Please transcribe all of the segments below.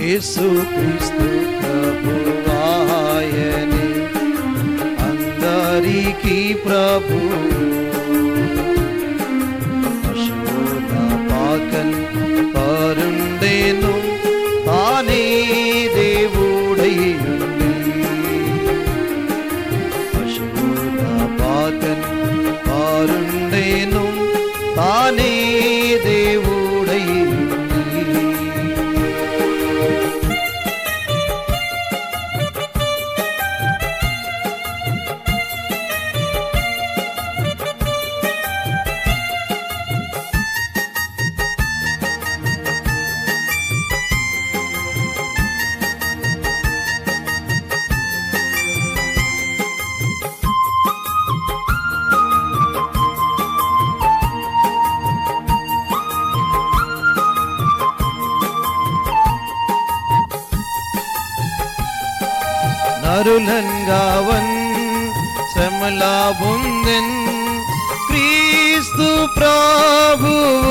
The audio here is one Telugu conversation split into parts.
యేసు క్రీస్తు ప్రభువాయనే అందరికీ ప్రభు పశువుల పాకన్ పరుండేను తానే దేవుడయ్యుండి పశువుల పాకన్ పరుండేను తానే దేవుడయ్యుండి నరులంగావన్ శ్రమలా బుందెన్ క్రీస్తు ప్రభు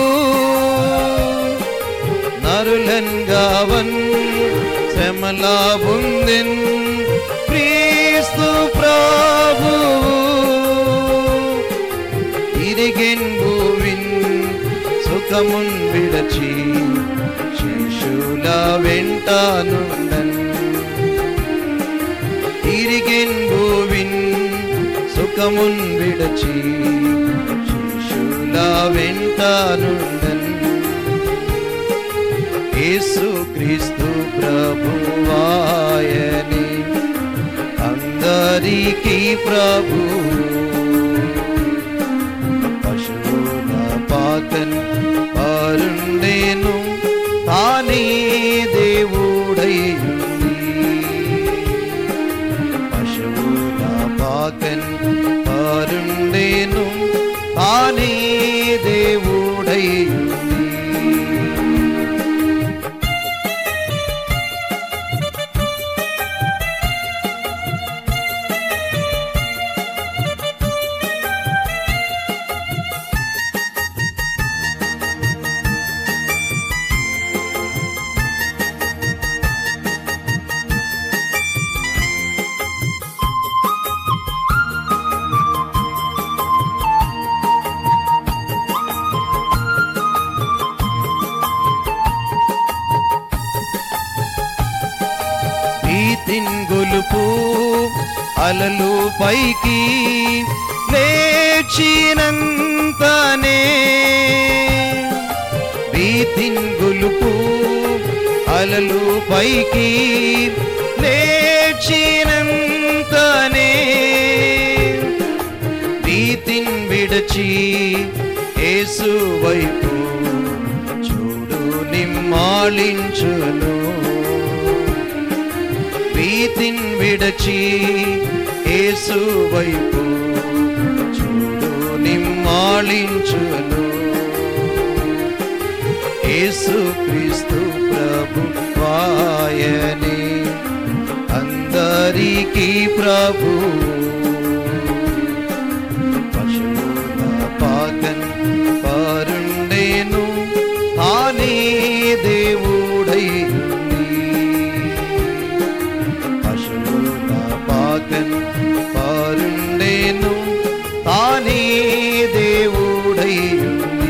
నరులంగావన్ శ్రమలా బుందెన్ క్రీస్తు ప్రభు ఇరిగెన్ భూవిన్ సుఖమున్ విడచి శిశుల వెంటానుండన్ తిరిగెన్ భూవిన్ సుఖమున్ విడచి శిశుల వెంటానుండన్ యేసు క్రీస్తు ప్రభువాయని అందరికీ ప్రభు పశువుల పాకన్ పరుండేను తానే దేవుడయ్యుండి పశువుల పాకన్ పరుండేను తానే దేవుడయ్యుండి భీతిన్ గొలుపు అలలు పైకి లేచినంతనే భీతిన్ గొలుపు అలలు పైకి లేచినంతనే భీతిన్ విడచి యేసు వైపు చూడు నిమ్మాళించును ప్రీతిన్ విడచి యేసు వైపు చూడు నిమ్మాళించును యేసు క్రీస్తు ప్రభు వాయని అందరికీ ప్రభు పశువుల పాకన్ పరుండేను తానే దేవుడైంది పశువుల పాకన్ పరుండేను తానే దేవుడైంది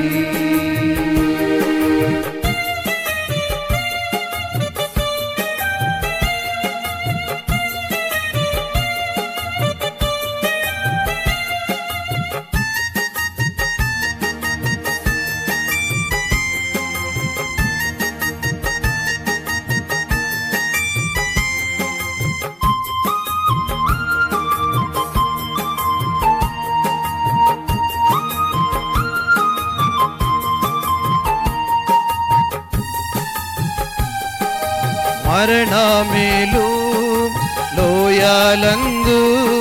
మరణమేలు లోయాలందు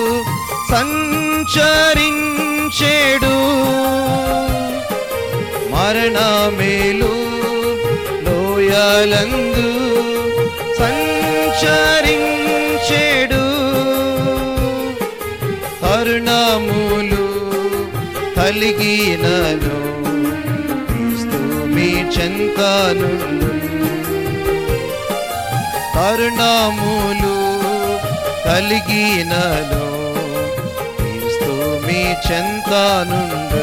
సంచరించేడు మరణమేలు లోయాలందు సంచరించేడు కరుణములు కలిగినను క్రీస్తు మీ చెంతనుండు కరుణములు కలిగినలో క్రీస్తు మీ చెంతానుండు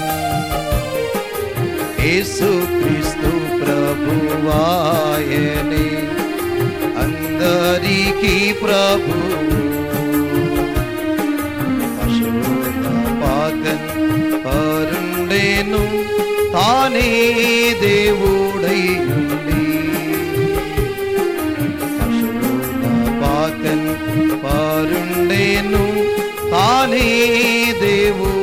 యేసు క్రీస్తు ప్రభువాయనే అందరికీ ప్రభు పశువుల పాకన్ పరుండేను తానే దేవుడై ఉండి పశువుల పాకన్ పరుండేను తానే దేవుడై